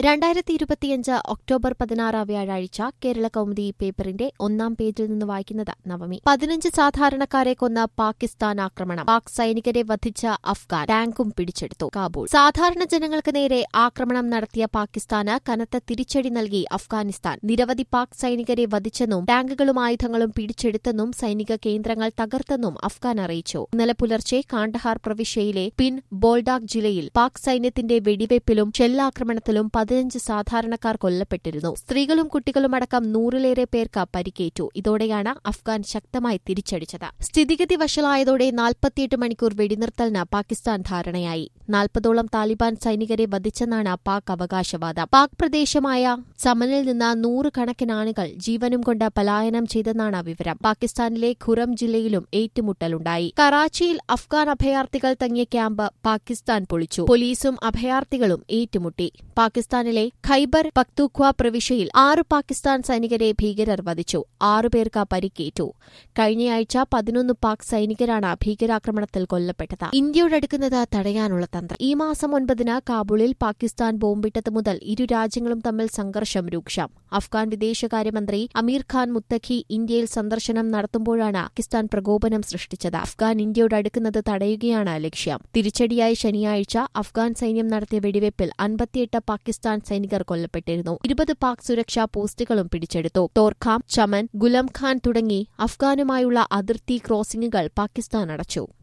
രണ്ടായിരത്തി ഇരുപത്തിയഞ്ച് ഒക്ടോബർ പതിനാറ് വ്യാഴാഴ്ച കേരള കൗമുദി പേപ്പറിന്റെ ഒന്നാം പേജിൽ നിന്ന് വായിക്കുന്നത് നവമി പതിനഞ്ച് സാധാരണക്കാരെ കൊന്ന പാകിസ്ഥാൻ ആക്രമണം പാക് സൈനികരെ വധിച്ച അഫ്ഗാൻ ടാങ്കും പിടിച്ചെടുത്തു കാബൂൾ സാധാരണ ജനങ്ങൾക്ക് നേരെ ആക്രമണം നടത്തിയ പാകിസ്ഥാന് കനത്ത തിരിച്ചടി നൽകി അഫ്ഗാനിസ്ഥാൻ നിരവധി പാക് സൈനികരെ വധിച്ചെന്നും ടാങ്കുകളും ആയുധങ്ങളും പിടിച്ചെടുത്തെന്നും സൈനിക കേന്ദ്രങ്ങൾ തകർത്തെന്നും അഫ്ഗാൻ അറിയിച്ചു ഇന്നലെ പുലർച്ചെ കാണ്ഡഹാർ പ്രവിശ്യയിലെ പിൻ ബോൾഡാക് ജില്ലയിൽ പാക് സൈന്യത്തിന്റെ വെടിവയ്പിലും ഷെല്ലാക്രമണത്തിലും പതിനഞ്ച് സാധാരണക്കാർ കൊല്ലപ്പെട്ടിരുന്നു സ്ത്രീകളും കുട്ടികളും അടക്കം നൂറിലേറെ പേർക്ക് പരിക്കേറ്റു ഇതോടെയാണ് അഫ്ഗാൻ ശക്തമായി തിരിച്ചടിച്ചത് സ്ഥിതിഗതി വഷളായതോടെ നാൽപ്പത്തിയെട്ട് മണിക്കൂർ വെടിനിർത്തലിന് പാകിസ്ഥാൻ ധാരണയായി നാൽപ്പതോളം താലിബാൻ സൈനികരെ വധിച്ചെന്നാണ് പാക് അവകാശവാദം പാക് പ്രദേശമായ ചമനിൽ നിന്ന് നൂറുകണക്കിന് ആളുകൾ ജീവനും കൊണ്ട് പലായനം ചെയ്തെന്നാണ് വിവരം പാകിസ്ഥാനിലെ ഖുറം ജില്ലയിലും ഏറ്റുമുട്ടലുണ്ടായി കറാച്ചിയിൽ അഫ്ഗാൻ അഭയാർത്ഥികൾ തങ്ങിയ ക്യാമ്പ് പാകിസ്ഥാൻ പൊളിച്ചു പോലീസും അഭയാർത്ഥികളും ഏറ്റുമുട്ടി പാകിസ്ഥാനിലെ ഖൈബർ പക്തൂഖ്വ പ്രവിശ്യയിൽ ആറ് പാകിസ്ഥാൻ സൈനികരെ ഭീകരർ വധിച്ചു ആറുപേർക്ക് പരിക്കേറ്റു കഴിഞ്ഞയാഴ്ച പതിനൊന്ന് പാക് സൈനികരാണ് ഭീകരാക്രമണത്തിൽ കൊല്ലപ്പെട്ടത് ഇന്ത്യയോടടുക്കുന്നത് തടയാനുള്ള തന്ത്രം ഈ മാസം ഒൻപതിന് കാബൂളിൽ പാകിസ്ഥാൻ ബോംബിട്ടത് മുതൽ ഇരു രാജ്യങ്ങളും തമ്മിൽ സംഘർഷം രൂക്ഷം അഫ്ഗാൻ വിദേശകാര്യമന്ത്രി അമീർ ഖാൻ മുത്തഖി ഇന്ത്യയിൽ സന്ദർശനം നടത്തുമ്പോഴാണ് പാകിസ്ഥാൻ പ്രകോപനം സൃഷ്ടിച്ചത് അഫ്ഗാൻ ഇന്ത്യയോട് അടുക്കുന്നത് തടയുകയാണ് ലക്ഷ്യം തിരിച്ചടിയായി ശനിയാഴ്ച അഫ്ഗാൻ സൈന്യം നടത്തിയ വെടിവയ്പിൽ അൻപത്തിയെട്ട് പാകിസ്ഥാൻ സൈനികർ കൊല്ലപ്പെട്ടിരുന്നു ഇരുപത് പാക് സുരക്ഷാ പോസ്റ്റുകളും പിടിച്ചെടുത്തു തോർഖാം ചമൻ ഗുലം ഖാൻ തുടങ്ങി അഫ്ഗാനുമായുള്ള അതിർത്തി ക്രോസിംഗുകൾ പാകിസ്ഥാൻ അടച്ചു